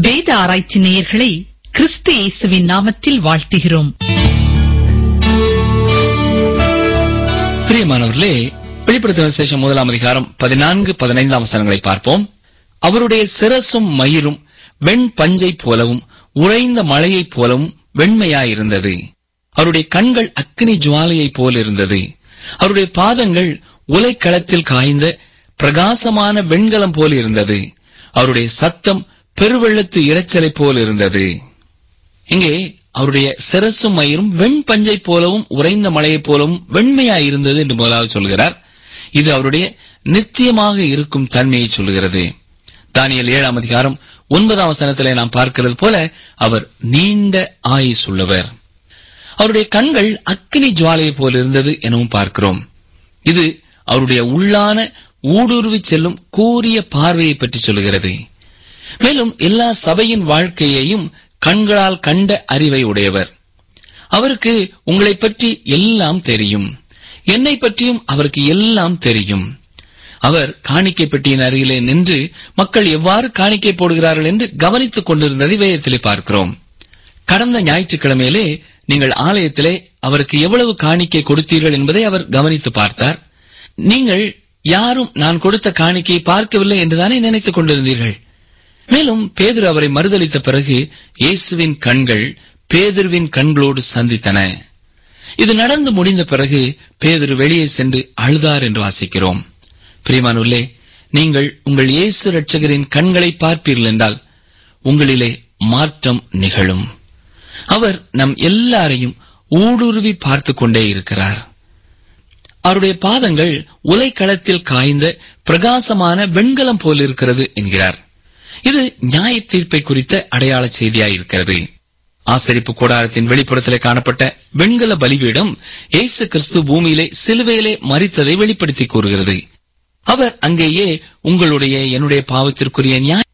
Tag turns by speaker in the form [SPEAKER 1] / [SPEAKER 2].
[SPEAKER 1] வேத ஆராய்ச்சி நேயர்களை கிறிஸ்து இயேசுவின் நாமத்தில் வாழ்த்துகிறோம்
[SPEAKER 2] பிரியமானவர்களே வெளிப்படுத்த விசேஷம் முதலாம் அதிகாரம் பதினான்கு பதினைந்தாம் வசனங்களை பார்ப்போம் அவருடைய சிரசும் மயிரும் வெண் பஞ்சை போலவும் உறைந்த மழையைப் போலவும் வெண்மையாயிருந்தது அவருடைய கண்கள் அக்கினி ஜுவாலையைப் போல் இருந்தது அவருடைய பாதங்கள் உலைக்களத்தில் காய்ந்த பிரகாசமான வெண்கலம் போல் இருந்தது அவருடைய சத்தம் பெருவெள்ளத்து இரைச்சலைப் போல் இருந்தது இங்கே அவருடைய சிரசும் மயிரும் வெண் பஞ்சை போலவும் உறைந்த மலையைப் போலவும் வெண்மையாய் இருந்தது என்று முதலாவது சொல்கிறார் இது அவருடைய நித்தியமாக இருக்கும் தன்மையை சொல்கிறது தானியல் ஏழாம் அதிகாரம் ஒன்பதாம் வசனத்திலே நாம் பார்க்கிறது போல அவர் நீண்ட ஆயுஸ் உள்ளவர் அவருடைய கண்கள் அக்கினி ஜுவாலையைப் போல் இருந்தது எனவும் பார்க்கிறோம் இது அவருடைய உள்ளான ஊடுருவி செல்லும் கூரிய பார்வையை பற்றி சொல்கிறது மேலும் எல்லா சபையின் வாழ்க்கையையும் கண்களால் கண்ட அறிவை உடையவர் அவருக்கு உங்களைப் பற்றி எல்லாம் தெரியும் என்னை பற்றியும் அவருக்கு எல்லாம் தெரியும் அவர் காணிக்கை பெட்டியின் அருகிலே நின்று மக்கள் எவ்வாறு காணிக்கை போடுகிறார்கள் என்று கவனித்துக் கொண்டிருந்ததை வேதத்திலே பார்க்கிறோம் கடந்த ஞாயிற்றுக்கிழமையிலே நீங்கள் ஆலயத்திலே அவருக்கு எவ்வளவு காணிக்கை கொடுத்தீர்கள் என்பதை அவர் கவனித்து பார்த்தார் நீங்கள் யாரும் நான் கொடுத்த காணிக்கையை பார்க்கவில்லை என்றுதானே நினைத்துக் கொண்டிருந்தீர்கள் மேலும் பேதுரு அவரை மறுதளித்த பிறகு இயேசுவின் கண்கள் பேதுருவின் கண்களோடு சந்தித்தன இது நடந்து முடிந்த பிறகு பேதுரு வெளியே சென்று அழுதார் என்று வாசிக்கிறோம் பிரியமானுள்ளே நீங்கள் உங்கள் இயேசு ரட்சகரின் கண்களை பார்ப்பீர்கள் என்றால் உங்களிலே மாற்றம் நிகழும் அவர் நம் எல்லாரையும் ஊடுருவி பார்த்துக் கொண்டே இருக்கிறார் அவருடைய பாதங்கள் உலைக்களத்தில் காய்ந்த பிரகாசமான வெண்கலம் போல் இருக்கிறது என்கிறார் இது நியாய தீர்ப்பை குறித்த அடையாள செய்தியாயிருக்கிறது ஆசரிப்பு கூடாரத்தின் வெளிப்புறத்திலே காணப்பட்ட வெண்கல பலிபீடம் இயேசு கிறிஸ்து பூமியிலே சிலுவையிலே மறித்ததை வெளிப்படுத்தி கூறுகிறது அவர் அங்கேயே உங்களுடைய என்னுடைய பாவத்திற்குரிய நியாய